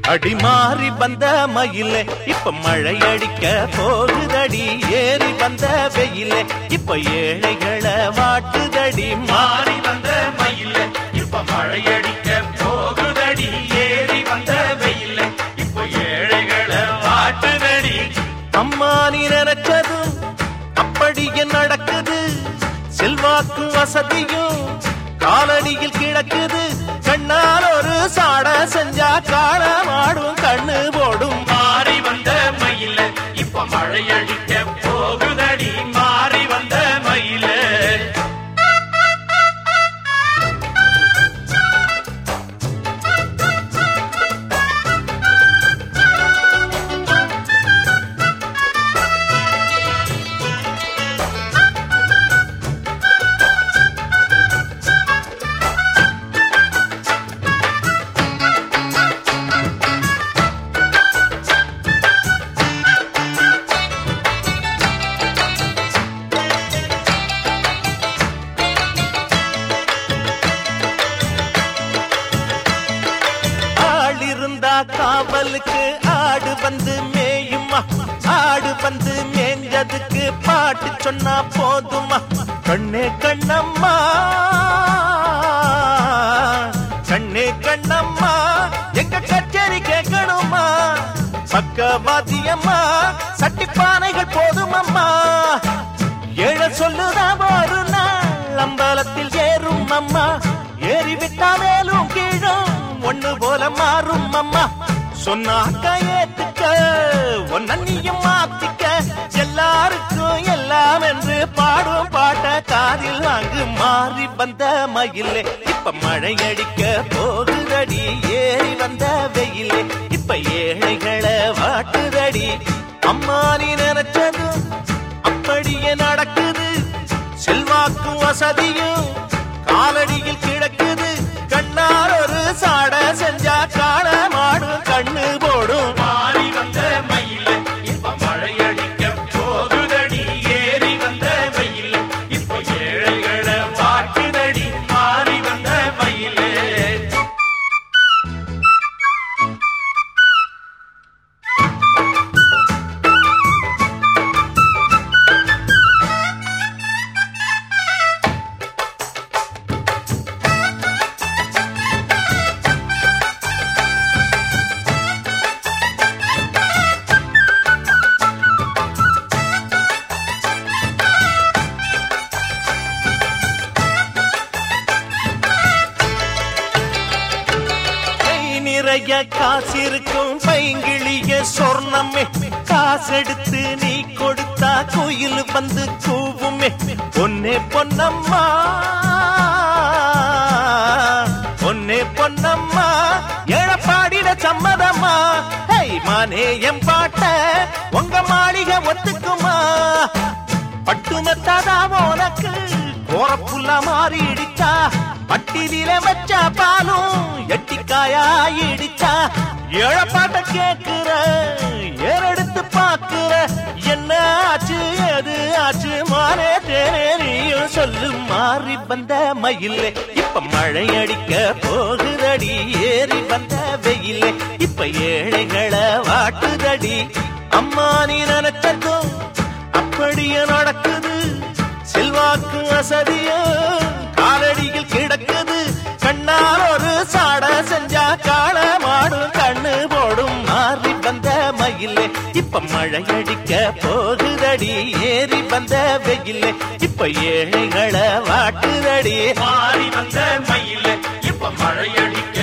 அடி மாறி வந்த மயிலே இப்ப மழை அடிக்க போகுதடி ஏறி வந்த வெயிலே இப்ப ஏழைகளை வாட்டுதடி மாறி வந்த மயில இப்ப மழை அடிக்க போகுதடி ஏறி வந்த வெயில இப்ப ஏழைகளை வாட்டுதடி அம்மா நீ நினைச்சதும் அப்படியே நடக்குது செல்வாக்கும் வசதியும் காலடியில் கிடக்குது கண்ணால் ஒரு சாட செஞ்சா காண மாடும் கண்ணு போடும் மாறி வந்த மயில இப்ப மழை அடிக்க போகுதடி மாறி வந்த மயில ஆள் இருந்தா காவலுக்கு ஆடு வந்து மேயுமா ஆடு வந்து மேஞ்சதுக்கு பாட்டு சொன்னா போதுமா கண்ணே கண்ணம்மா கண்ணே கண்ணம்மா எங்க கச்சேரி கேட்கணுமா பக்கவாதியம்மா சட்டி பானைகள் போதுமம்மா ஏழ சொல்லுதா ஒரு நாள் அம்பலத்தில் ஏறும் அம்மா ஏறி விட்டா மேலும் கீழும் ஒண்ணு போல மாறும் அம்மா சொன்னாக்க ஏத்துக்க ஒன்னியும் மாத்திக்க எல்லாருக்கும் எல்லாம் என்று பாடும் பாட்ட காதில் வாங்கு மாறி வந்த மயிலே இப்ப மழை அடிக்க போகுதடி ஏறி வந்த வெயிலே இப்ப ஏழைகளை வாட்டுதடி அம்மா நீ நினைச்சதும் அப்படியே நடக்குது செல்வாக்கும் வசதியும் காலடியில் கிடக்குது கண்ணால் ஒரு சாட செஞ்சா காண மாடும் கண்ணு போடும் மாறி வந்த மயில இப்ப மழை அடிக்க போகுதடி ஏறி வந்த வெயில இப்ப ஏழைகளை வாட்டுதடி மாறி வந்த மயிலே கை நிறைய காசிருக்கும் பைங்கிளிய சொர்ணமே காசெடுத்து நீ கொடுத்தா கோயில் வந்து கூவுமே பொன்னே பொன்னம்மா பொன்னே பொன்னம்மா எழப்பாடிட சம்மதம்மா ஹை மானே என் பாட்ட உங்க மாளிகை ஒத்துக்குமா பட்டுமெத்தாதா உனக்கு கோரப்புள்ள மாறிடுச்சா பட்டிதில வச்ச பாலும் எட்டிக்காயாயிடுச்சா ஏழப்பாட்ட கேக்குற ஏறெடுத்து பாக்குற என்ன ஆச்சு எது ஆச்சு மாறே தேனே நீயும் சொல்லு மாறி வந்த மயிலே இப்ப மழை அடிக்க போகுதடி ஏறி வந்த வெயிலே இப்ப ஏழைகளை வாட்டுதடி அம்மா நீ நினைச்சதும் அப்படியே நடக்குது செல்வாக்கு வசதியோ காலடியில் கிடக்குது கண்ணால் ஒரு சாட செஞ்சா காண மாடும் கண்ணு போடும் மாறி வந்த மயிலே இப்ப மழை அடிக்க போகுதடி ஏறி வந்த வெயிலே இப்ப ஏழைகளை வாட்டுதடி மாறி வந்த மயில இப்ப மழை அடிக்க